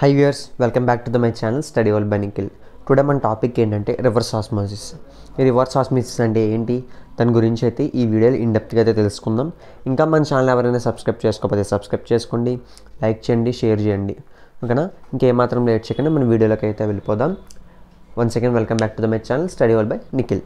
high viewers welcome back to the my channel study well by Nikhil today మన topic ఏంటంటే reverse osmosis ఈ reverse osmosis అంటే ఏంటి దాని గురించి అయితే ఈ వీడియోలో ఇన్డెప్త్గా అయితే తెలుసుకుందాం ఇంకా మన ఛానల్ ఎవరైనా సబ్స్క్రైబ్ చేసుకోకపోతే సబ్స్క్రైబ్ చేసుకోండి లైక్ చేయండి షేర్ చేయండి ఓకేనా ఇంకేమాత్రం లేట్ చేయకుండా మన వీడియోలోకి అయితే వెళ్ళిపోదాం one second welcome back to the my channel study well by Nikhil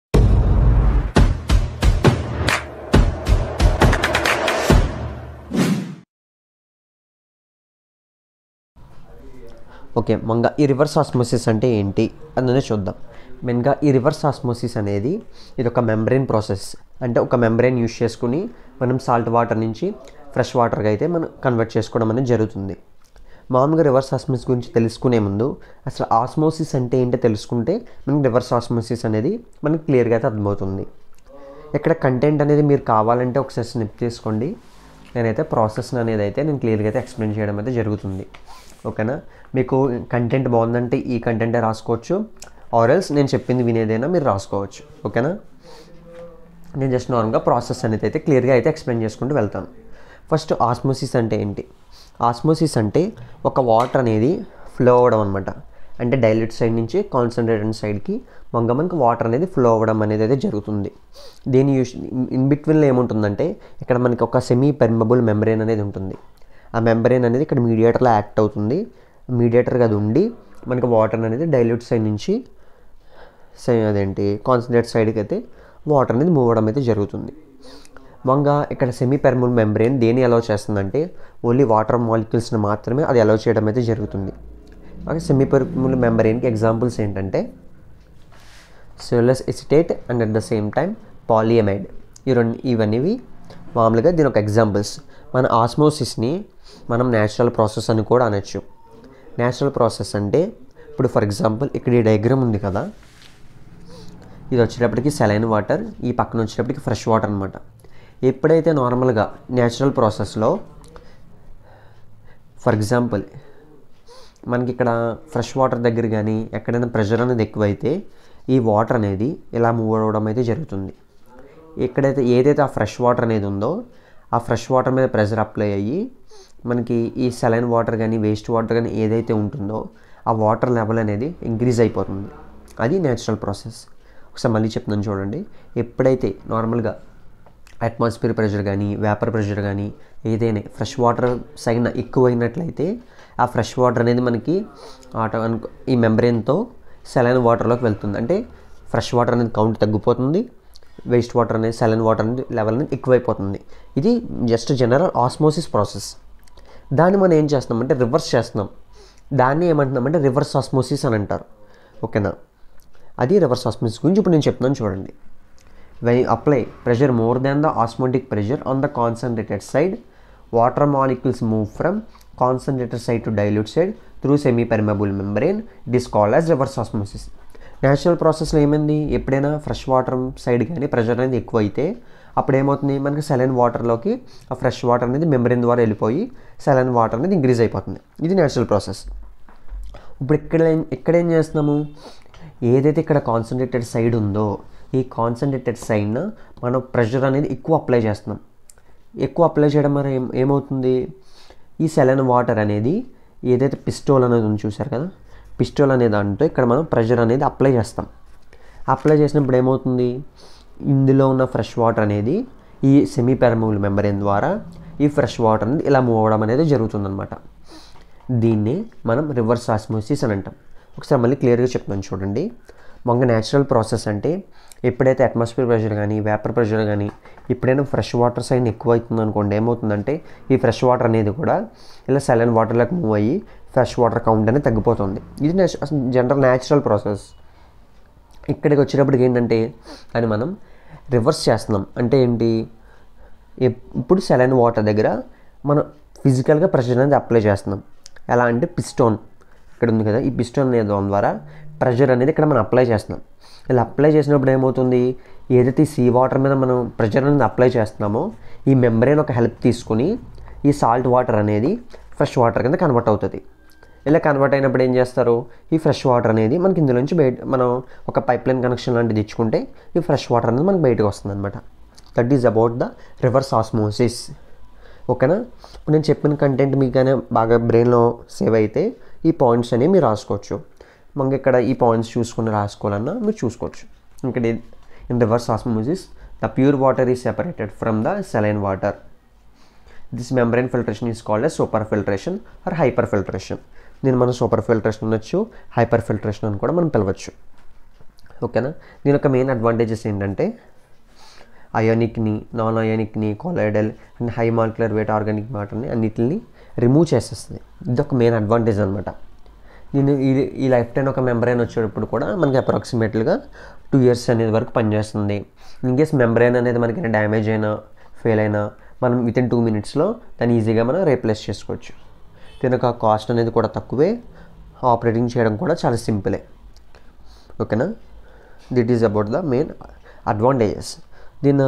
okay మంగా ఈ రివర్స్ ఆస్మోసిస్ అంటే ఏంటి అనేది చూద్దాం మెయిన్గా ఈ రివర్స్ ఆస్మోసిస్ అనేది ఇది ఒక మెంబ్రెయిన్ ప్రాసెస్ అంటే ఒక మెంబ్రెయిన్ యూస్ చేసుకుని మనం సాల్ట్ వాటర్ నుంచి ఫ్రెష్ వాటర్గా అయితే మనం కన్వర్ట్ చేసుకోవడం అనేది జరుగుతుంది మామూలుగా రివర్స్ ఆస్మోసిస్ గురించి తెలుసుకునే ముందు అసలు ఆస్మోసిస్ అంటే ఏంటో తెలుసుకుంటే మనకి రివర్స్ ఆస్మోసిస్ అనేది మనకి క్లియర్గా అయితే అర్థమవుతుంది ఇక్కడ కంటెంట్ అనేది మీరు కావాలంటే ఒకసారి స్నిప్ చేసుకోండి నేనైతే ప్రాసెస్ అనేది అయితే నేను క్లియర్గా అయితే ఎక్స్ప్లెయిన్ చేయడం అయితే జరుగుతుంది ఓకేనా మీకు కంటెంట్ బాగుందంటే ఈ కంటెంటే రాసుకోవచ్చు ఆర్ఎల్స్ నేను చెప్పింది వినేదైనా మీరు రాసుకోవచ్చు ఓకేనా నేను జస్ట్ నార్మల్గా ప్రాసెస్ అనేది అయితే క్లియర్గా అయితే ఎక్స్ప్లెయిన్ చేసుకుంటూ వెళ్తాను ఫస్ట్ ఆస్మోసిస్ అంటే ఏంటి ఆస్మోసిస్ అంటే ఒక వాటర్ అనేది ఫ్లో అవ్వడం అనమాట అంటే డైల్యూట్ సైడ్ నుంచి కాన్సన్ట్రేటెడ్ సైడ్కి మంగ మనకి వాటర్ అనేది ఫ్లో అవ్వడం అనేది అయితే జరుగుతుంది దీని యూస్ ఇన్ బిట్వీన్లో ఏముంటుందంటే ఇక్కడ మనకి ఒక సెమీ పెర్మబుల్ మెమరేన్ అనేది ఉంటుంది ఆ మెంబ్రెయిన్ అనేది ఇక్కడ మీడియేటర్లో యాక్ట్ అవుతుంది మీడియేటర్గా అది ఉండి మనకి వాటర్ అనేది డైల్యూట్ సైడ్ నుంచి అదేంటి కాన్సన్ట్రేట్ సైడ్కి అయితే వాటర్ అనేది మూవ్ అవ్వడం అయితే జరుగుతుంది మంగా ఇక్కడ సెమీ పెర్మల్ మెంబ్రెయిన్ దేని అలౌ చేస్తుందంటే ఓన్లీ వాటర్ మాలిక్యూల్స్ని మాత్రమే అది అలౌ చేయడం అయితే జరుగుతుంది అలాగే సెమీ పెర్మల్ మెంబ్రెయిన్కి ఎగ్జాంపుల్స్ ఏంటంటే cellulose acetate and at the same time polyamide ఈ రెండు ఇవన్నీ మామూలుగా దీని ఒక ఎగ్జాంపుల్స్ మన ఆస్మోసిస్ని మనం న్యాచురల్ ప్రాసెస్ అని కూడా అనొచ్చు న్యాచురల్ ప్రాసెస్ అంటే ఇప్పుడు ఫర్ ఎగ్జాంపుల్ ఇక్కడ ఈ డయాగ్రామ్ ఉంది కదా ఇది వచ్చేటప్పటికి సెలైన్ వాటర్ ఈ పక్కన వచ్చేటప్పటికి ఫ్రెష్ వాటర్ అనమాట ఎప్పుడైతే నార్మల్గా న్యాచురల్ ప్రాసెస్లో ఫర్ ఎగ్జాంపుల్ మనకి ఇక్కడ ఫ్రెష్ వాటర్ దగ్గర కానీ ఎక్కడైనా ప్రెషర్ అనేది ఎక్కువైతే ఈ వాటర్ అనేది ఇలా మూవ్ అవ్వడం అయితే జరుగుతుంది ఎక్కడైతే ఏదైతే ఆ ఫ్రెష్ వాటర్ అనేది ఉందో ఆ ఫ్రెష్ వాటర్ మీద ప్రెషర్ అప్లై అయ్యి మనకి ఈ సెలైన్ వాటర్ కానీ వేస్ట్ వాటర్ కానీ ఏదైతే ఉంటుందో ఆ వాటర్ లెవెల్ అనేది ఇంక్రీజ్ అయిపోతుంది అది న్యాచురల్ ప్రాసెస్ ఒకసారి మళ్ళీ చెప్తున్నాను చూడండి ఎప్పుడైతే నార్మల్గా అట్మాస్ఫియర్ ప్రెషర్ కానీ వేపర్ ప్రెషర్ కానీ ఏదైనా ఫ్రెష్ వాటర్ సైన్ ఎక్కువైనట్లయితే ఆ ఫ్రెష్ వాటర్ అనేది మనకి ఆటో ఈ మెంబ్రెయిన్తో సెలైన్ వాటర్లోకి వెళ్తుంది అంటే ఫ్రెష్ వాటర్ అనేది కౌంట్ తగ్గిపోతుంది వేస్ట్ వాటర్ అనేది సెలైన్ వాటర్ అనేది లెవెల్ అనేది ఎక్కువైపోతుంది ఇది జస్ట్ జనరల్ ఆస్మోసిస్ ప్రాసెస్ దాన్ని మనం ఏం చేస్తున్నామంటే రివర్స్ చేస్తున్నాం దాన్ని ఏమంటున్నామంటే రివర్స్ ఆస్మోసిస్ అని అంటారు ఓకేనా అది రివర్స్ ఆస్మోసిస్ గురించి ఇప్పుడు నేను చెప్తున్నాను చూడండి when apply pressure more than the osmotic pressure on the concentrated side water molecules move from concentrated side to dilute side through semi permeable membrane it is called as reverse osmosis natural ప్రాసెస్లో ఏమైంది ఎప్పుడైనా fresh water side కానీ pressure అనేది ఎక్కువ అయితే అప్పుడు ఏమవుతుంది మనకి సెలైన్ వాటర్లోకి ఆ ఫ్రెష్ వాటర్ అనేది మెంబ్రెయిన్ ద్వారా వెళ్ళిపోయి సెలైన్ వాటర్ అనేది ఇంక్రీజ్ అయిపోతుంది ఇది న్యాచురల్ ప్రాసెస్ ఇప్పుడు ఇక్కడ ఇక్కడ ఏం చేస్తున్నాము ఏదైతే ఇక్కడ కాన్సన్ట్రేటెడ్ సైడ్ ఉందో ఈ కాన్సన్ట్రేటెడ్ సైడ్న మనం ప్రెషర్ అనేది ఎక్కువ అప్లై చేస్తున్నాం ఎక్కువ అప్లై చేయడం మరి ఏం ఏమవుతుంది ఈ సెలైన్ వాటర్ అనేది ఏదైతే పిస్టోల్ అనేది ఉంది చూసారు కదా పిస్టోల్ అనే దాంట్లో ఇక్కడ మనం ప్రెషర్ అనేది అప్లై చేస్తాం అప్లై చేసినప్పుడు ఏమవుతుంది ఇందులో ఉన్న ఫ్రెష్ వాటర్ అనేది ఈ సెమీ పెరమబుల్ మెంబరెన్ ద్వారా ఈ ఫ్రెష్ వాటర్ అనేది ఇలా మూవ్ అవ్వడం అనేది జరుగుతుందన్నమాట దీన్ని మనం రివర్స్ ఆస్మోసిస్ అని అంటాం ఒకసారి మళ్ళీ క్లియర్గా చెప్తాను చూడండి మొంగ న్యాచురల్ ప్రాసెస్ అంటే ఎప్పుడైతే అట్మాస్ఫియర్ ప్రెషర్ కానీ వేపర్ ప్రెషర్ కానీ ఎప్పుడైనా ఫ్రెష్ వాటర్ సైన్ ఎక్కువ అవుతుంది అనుకోండి ఏమవుతుందంటే ఈ ఫ్రెష్ వాటర్ అనేది కూడా ఇలా సెలైన్ వాటర్లోకి మూవ్ అయ్యి ఫ్రెష్ వాటర్ కౌంట్ అనేది తగ్గిపోతుంది ఇది జనరల్ న్యాచురల్ ప్రాసెస్ ఇక్కడికి వచ్చేటప్పటికి ఏంటంటే అది మనం రివర్స్ చేస్తున్నాం అంటే ఏంటి ఇప్పుడు సెలైన్ వాటర్ దగ్గర మనం ఫిజికల్గా ప్రెషర్ అనేది అప్లై చేస్తున్నాం ఎలా అంటే పిస్టోన్ ఇక్కడ ఉంది కదా ఈ పిస్టోన్ అనే దాని ద్వారా ప్రెషర్ అనేది ఇక్కడ మనం అప్లై చేస్తున్నాం ఇలా అప్లై చేసినప్పుడు ఏమవుతుంది ఏదైతే సీ వాటర్ మీద మనం ప్రెషర్ అనేది అప్లై చేస్తున్నామో ఈ మెంబ్రెయిన్ ఒక హెల్ప్ తీసుకొని ఈ సాల్ట్ వాటర్ అనేది ఫ్రెష్ వాటర్ కింద కన్వర్ట్ అవుతుంది ఇలా కన్వర్ట్ అయినప్పుడు ఏం చేస్తారు ఈ ఫ్రెష్ వాటర్ అనేది మనకి ఇందులోంచి బయట మనం ఒక పైప్ లైన్ కనెక్షన్ లాంటిది ఇచ్చుకుంటే ఈ ఫ్రెష్ వాటర్ అనేది మనకి బయటకు వస్తుంది అనమాట that is about the reverse osmosis ఓకేనా ఇప్పుడు నేను చెప్పిన కంటెంట్ మీకనే బాగా బ్రెయిన్లో సేవ్ అయితే ఈ పాయింట్స్ అనేవి మీరు రాసుకోవచ్చు మనకి ఇక్కడ ఈ పాయింట్స్ చూసుకుని రాసుకోవాలన్నా మీరు చూసుకోవచ్చు ఇక్కడ in reverse osmosis the pure water is separated from the saline water this membrane filtration is called as super filtration or hyper filtration దీన్ని మనం సూపర్ ఫిల్టరేషన్ అనొచ్చు హైపర్ ఫిల్టరేషన్ అని కూడా మనం పిలవచ్చు ఓకేనా దీని యొక్క మెయిన్ అడ్వాంటేజెస్ ఏంటంటే అయోనిక్ని నాన్ అయోనిక్ని colloidal and high molecular weight organic మ్యాటర్ని అన్నిటిని రిమూవ్ చేసేస్తుంది ఇది ఒక మెయిన్ అడ్వాంటేజ్ అనమాట నేను ఈ ఈ లైఫ్ టైం ఒక మెంబ్రైన్ వచ్చేటప్పుడు కూడా మనకి అప్రాక్సిమేట్లీగా టూ ఇయర్స్ అనేది వరకు పనిచేస్తుంది ఇన్ కేస్ మెంబ్రైన్ అనేది మనకి డ్యామేజ్ అయినా ఫెయిల్ అయినా మనం విత్ ఇన్ టూ మినిట్స్లో దాన్ని ఈజీగా మనం రీప్లేస్ చేసుకోవచ్చు దీని యొక్క కాస్ట్ అనేది కూడా తక్కువే ఆపరేటింగ్ చేయడం కూడా చాలా సింపులే ఓకేనా that is about the main advantages దీని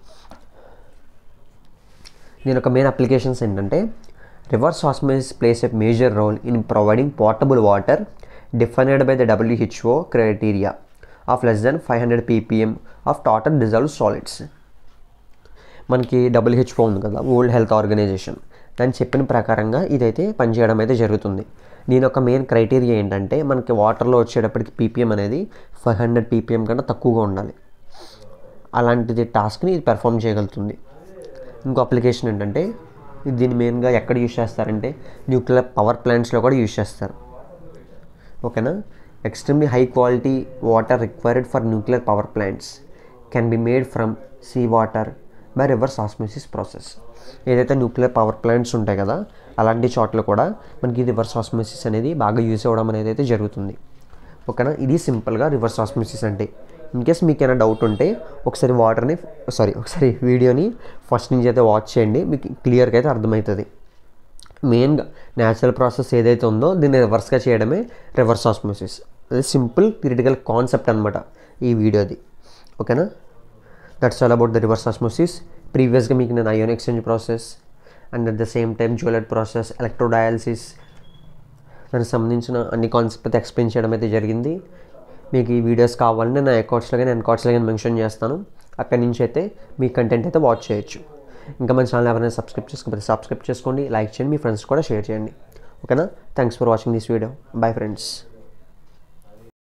దీని యొక్క మెయిన్ అప్లికేషన్స్ ఏంటంటే reverse osmosis plays a major role in providing portable water defined by the WHO criteria of less than five hundred ppm of total dissolved solids మనకి WHO ఉంది కదా world health organisation దాన్ని చెప్పిన ప్రకారంగా ఇదైతే పనిచేయడం అయితే జరుగుతుంది దీని యొక్క మెయిన్ క్రైటీరియా ఏంటంటే మనకి వాటర్లో వచ్చేటప్పటికి పీపీఎం అనేది ఫైవ్ హండ్రెడ్ పీపీఎం కన్నా తక్కువగా ఉండాలి అలాంటిది టాస్క్ని ఇది పెర్ఫామ్ చేయగలుగుతుంది ఇంకో అప్లికేషన్ ఏంటంటే ఇది దీన్ని మెయిన్గా ఎక్కడ యూజ్ చేస్తారంటే న్యూక్లియర్ పవర్ ప్లాంట్స్లో కూడా యూజ్ చేస్తారు ఓకేనా extremely high quality water required for nuclear power plants can be made from sea water by reverse osmosis process ఏదైతే న్యూక్లియర్ పవర్ ప్లాంట్స్ ఉంటాయి కదా అలాంటి చోట్ల కూడా మనకి రివర్స్ ఆస్మోసిస్ అనేది బాగా యూజ్ అవ్వడం అనేది అయితే జరుగుతుంది ఓకేనా ఇది సింపుల్గా రివర్స్ ఆస్మోసిస్ అంటే ఇన్ కేస్ మీకు ఏమైనా డౌట్ ఉంటే ఒకసారి వాటర్ని సారీ ఒకసారి వీడియోని ఫస్ట్ నుంచి అయితే వాచ్ చేయండి మీకు క్లియర్గా అయితే అర్థమవుతుంది మెయిన్గా న్యాచురల్ ప్రాసెస్ ఏదైతే ఉందో దీన్ని రివర్స్గా చేయడమే రివర్స్ ఆస్మోసిస్ అది సింపుల్ థిరిటికల్ కాన్సెప్ట్ అనమాట ఈ వీడియోది ఓకేనా that's all about the reverse osmosis ప్రీవియస్గా మీకు నేను ion exchange process and at the same time jeweller process electrodialysis దానికి సంబంధించిన అన్ని కాన్సెప్ట్ అయితే ఎక్స్ప్లెయిన్ చేయడం అయితే జరిగింది మీకు ఈ వీడియోస్ కావాలంటే నా అకౌంట్స్లో కానీ అకౌంట్స్లో కానీ మెన్షన్ చేస్తాను అక్కడి నుంచి అయితే మీ కంటెంట్ అయితే వాచ్ చేయొచ్చు ఇంకా మన ఛానల్ ఎవరైనా సబ్స్క్రైబ్ చేసుకోకపోతే సబ్స్క్రైబ్ చేసుకోండి లైక్ చేయండి మీ ఫ్రెండ్స్ కూడా షేర్ చేయండి ఓకేనా thanks for watching this video bye friends